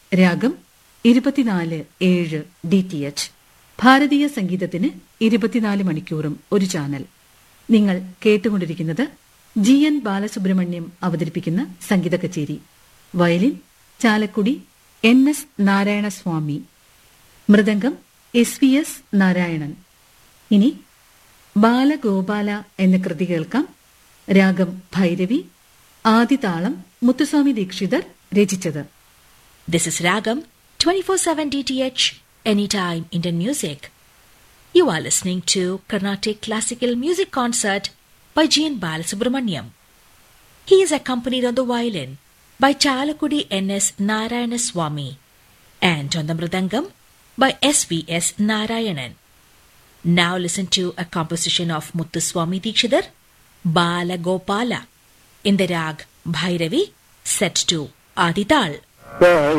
രാഗം ഇരുപത്തിനാല് ഏഴ് ഡി ടി എച്ച് ഭാരതീയ സംഗീതത്തിന് ഇരുപത്തിനാല് മണിക്കൂറും ഒരു ചാനൽ നിങ്ങൾ കേട്ടുകൊണ്ടിരിക്കുന്നത് ജി എൻ ബാലസുബ്രഹ്മണ്യം അവതരിപ്പിക്കുന്ന സംഗീത കച്ചേരി violin Chalakudy N S Narayanaswamy mridangam S V S Narayanan ഇനി ബാലഗോപാല എന്ന കൃതി കേൾക്കാം രാഗം ഭൈരവി ആദിതാളം മുത്തുസ്വാമി ദീക്ഷിതർ രചിച്ചത് This is Ragam 24/7 DTH Anytime Indian Music. You are listening to Carnatic Classical Music Concert by G.N. Balasubramaniam. He is accompanied on the violin by Chalakudi N.S. Narayana Swami and on the mridangam by S.V.S. Narayanan. Now listen to a composition of Muthuswami Dikshidhar, Bala Gopala, in the rag Bhairavi, set to Adital. Bye.